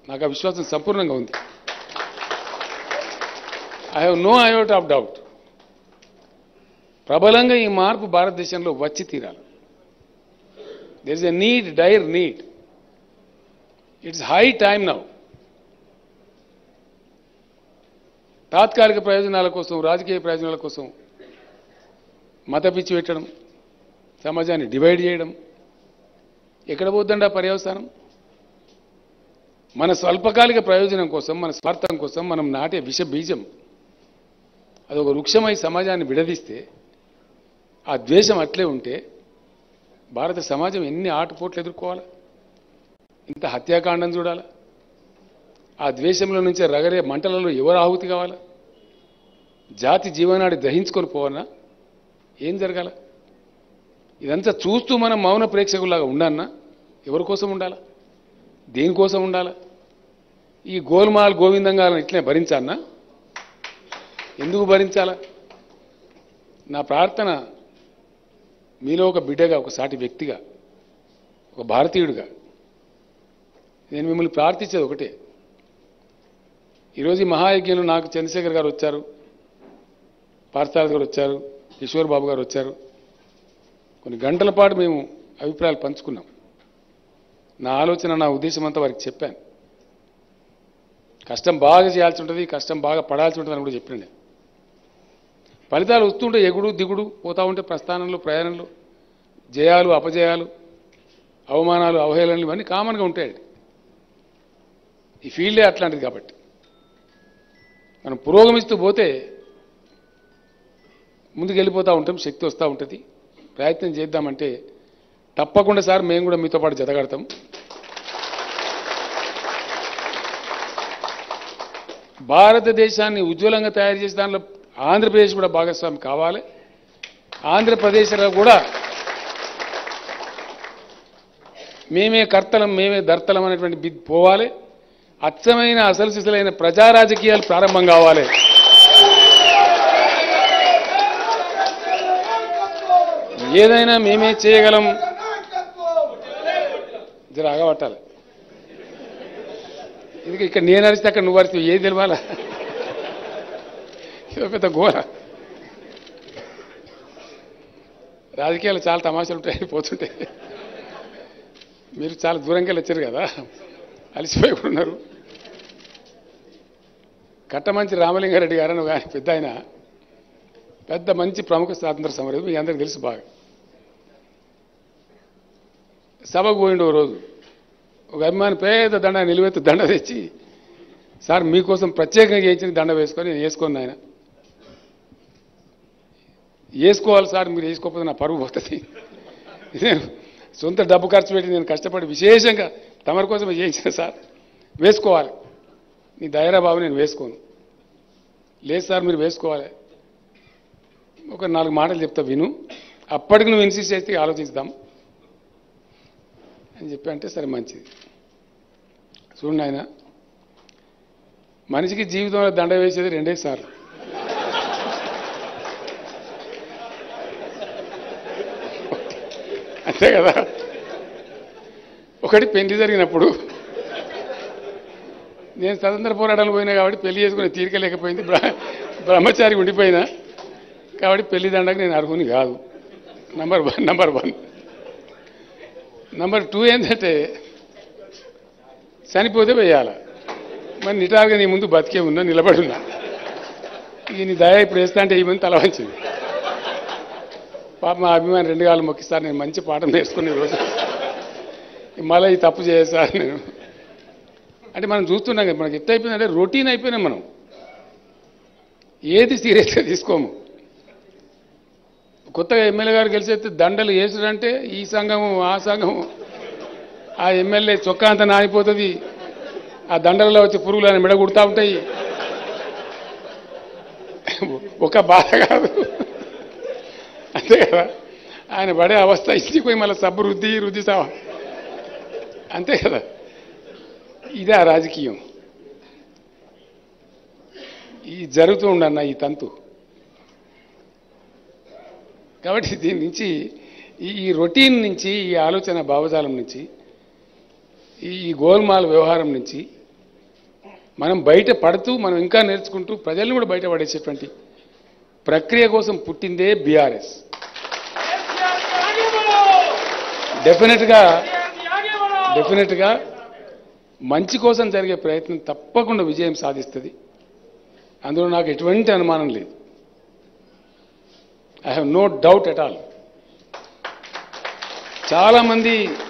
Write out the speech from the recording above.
నాకు ఆ విశ్వాసం సంపూర్ణంగా ఉంది I have no iota of doubt ప్రబలంగా ఈ మార్పు భారతదేశంలో వచ్చి తీరాలి there is a need dire need it's high time now తాత్కాలిక ప్రయోజనాల కోసం రాజకీయ ప్రయోజనాల కోసం మత పిచ్చి పెట్టడం సమాజాన్ని డివైడ్ చేయడం ఎక్కడ పోద్దండి ఆ పర్యవసానం మన స్వల్పకాలిక ప్రయోజనం కోసం మన స్వార్థం కోసం మనం నాటే విష బీజం అదొక వృక్షమై సమాజాన్ని విడదీస్తే ఆ ద్వేషం అట్లే ఉంటే భారత సమాజం ఎన్ని ఆటుపోట్లు ఎదుర్కోవాలి ఇంత హత్యాకాండం చూడాలా ఆ ద్వేషంలో నుంచే రగరే మంటలలో ఎవరు ఆహుతి కావాలా జాతి జీవనాడి దహించుకొని పోవన్నా ఏం జరగాల ఇదంతా చూస్తూ మనం మౌన ప్రేక్షకులాగా ఉండన్నా ఎవరి కోసం ఉండాలా దేనికోసం ఉండాలా ఈ గోల్మాల్ గోవిందంగాలను ఇట్లనే భరించాలన్నా ఎందుకు భరించాలా నా ప్రార్థన మీలో ఒక బిడ్డగా ఒక సాటి వ్యక్తిగా ఒక భారతీయుడిగా నేను మిమ్మల్ని ప్రార్థించేది ఒకటే ఈరోజు ఈ మహాయజ్ఞంలో నాకు చంద్రశేఖర్ గారు వచ్చారు పార్థసారథి గారు వచ్చారు కిషోర్ బాబు గారు వచ్చారు కొన్ని గంటల పాటు మేము అభిప్రాయాలు పంచుకున్నాం నా ఆలోచన నా ఉద్దేశం అంతా వారికి చెప్పాను కష్టం బాగా చేయాల్సి ఉంటుంది కష్టం బాగా పడాల్సి ఉంటుంది అని కూడా చెప్పిన నేను ఫలితాలు వస్తుంటే ఎగుడు దిగుడు పోతా ఉంటే ప్రస్థానంలో ప్రయాణంలో జయాలు అపజయాలు అవమానాలు అవహేళనలు ఇవన్నీ కామన్గా ఉంటాయండి ఈ ఫీల్డే అట్లాంటిది కాబట్టి మనం పురోగమిస్తూ పోతే ముందుకు వెళ్ళిపోతూ ఉంటాం శక్తి వస్తూ ఉంటుంది ప్రయత్నం చేద్దామంటే తప్పకుండా సార్ మేము కూడా మీతో పాటు జతగడతాం భారతదేశాన్ని ఉజ్వలంగా తయారు చేసే దానిలో ఆంధ్రప్రదేశ్ కూడా భాగస్వామి కావాలి ఆంధ్రప్రదేశ్లో కూడా మేమే కర్తలం మేమే దర్తలం అనేటువంటి బిద్ పోవాలి అచ్చమైన అసలు సిసలైన ప్రజా రాజకీయాలు ప్రారంభం కావాలి ఏదైనా మేమే చేయగలం జర ఆగబట్టాలి ఇది ఇక్కడ నేను అరిస్తే అక్కడ నువ్వు అరిస్తే ఏది తెలవాలా ఇదో పెద్ద ఘోర రాజకీయాలు చాలా తమాషాలు ఉంటాయి పోతుంటాయి మీరు చాలా దూరంగా వచ్చారు కదా అలసిపోయి కూడా ఉన్నారు కట్టమంచి రామలింగారెడ్డి గారు అని ఒక ఆయన పెద్ద ఆయన పెద్ద మంచి ప్రముఖ స్వాతంత్ర సమరం మీ అందరికి తెలుసు బాగా సభకు పోయిండు ఓ రోజు ఒక అభిమాని పేద దండ నిలువెత్తు దండ తెచ్చి సార్ మీకోసం ప్రత్యేకంగా చేయించిన దండ వేసుకొని నేను వేసుకుని ఆయన వేసుకోవాలి సార్ మీరు వేసుకోకపోతే నా పరువు పోతుంది నేను సొంత డబ్బు ఖర్చు పెట్టి నేను కష్టపడి విశేషంగా తమరి కోసం చేయించిన సార్ వేసుకోవాలి నీ దయరా బాబు నేను వేసుకోను లేదు సార్ మీరు వేసుకోవాలి ఒక నాలుగు మాటలు చెప్తా విను అప్పటికి నువ్వు ఇన్సిస్ట్ చేస్తే ఆలోచిస్తాం అని చెప్పి అంటే సరే మంచిది చూడండి ఆయన మనిషికి జీవితంలో దండ వేసేది రెండే సార్లు అంతే కదా ఒకటి పెళ్లి జరిగినప్పుడు నేను స్వతంత్ర పోరాటాలు పోయినా కాబట్టి పెళ్లి చేసుకునే తీరిక లేకపోయింది బ్ర- బ్రహ్మచారి ఉండిపోయినా కాబట్టి పెళ్లి దండకు నేను అర్హుని కాదు number one number one number two ఏంటంటే చనిపోతే వేయాల మరి నిటారుగా నీ ముందు బతికే ఉన్నా నిలబడి ఉన్నా ఈ నీ దయ ఇప్పుడు వేస్తా అంటే ఈ మంది తల వంచింది పాప మా అభిమాని రెండు కాళ్ళు మొక్కిస్తారు నేను మంచి పాఠం నేర్చుకునే రోజు మళ్ళీ ఈ తప్పు చేసారు నేను అంటే మనం చూస్తున్నాం కదా మనకి ఎట్ట అయిపోయిందంటే రొటీన్ అయిపోయినాం మనం ఏది సీరియస్గా తీసుకోము కొత్తగా ఎమ్మెల్యే గారు గెలిచేస్తే దండలు వేసుడంటే ఈ సంఘము ఆ సంఘము ఆ ఎమ్మెల్యే చొక్కా అంతా నానిపోతుంది ఆ దండలలో వచ్చి పురుగులు అని మెడగుడుతూ ఉంటాయి ఒక బాధ కాదు అంతే కదా ఆయన పడే అవస్థ ఇచ్చి పోయి మళ్ళీ సబ్బు రుద్ది రుద్ది సావా అంతే కదా ఇదే ఆ రాజకీయం ఈ జరుగుతూ ఉండన్న ఈ తంతు కాబట్టి దీని నుంచి ఈ ఈ రొటీన్ నుంచి ఈ ఆలోచన భావజాలం నుంచి ఈ గోల్మాల్ వ్యవహారం నుంచి మనం బయట పడుతూ మనం ఇంకా నేర్చుకుంటూ ప్రజల్ని కూడా బయట పడేసేటువంటి ప్రక్రియ కోసం పుట్టిందే బీఆర్ఎస్ డెఫినెట్గా డెఫినెట్గా మంచి కోసం జరిగే ప్రయత్నం తప్పకుండా విజయం సాధిస్తుంది అందులో నాకు ఎటువంటి అనుమానం లేదు I have no doubt at all చాలామంది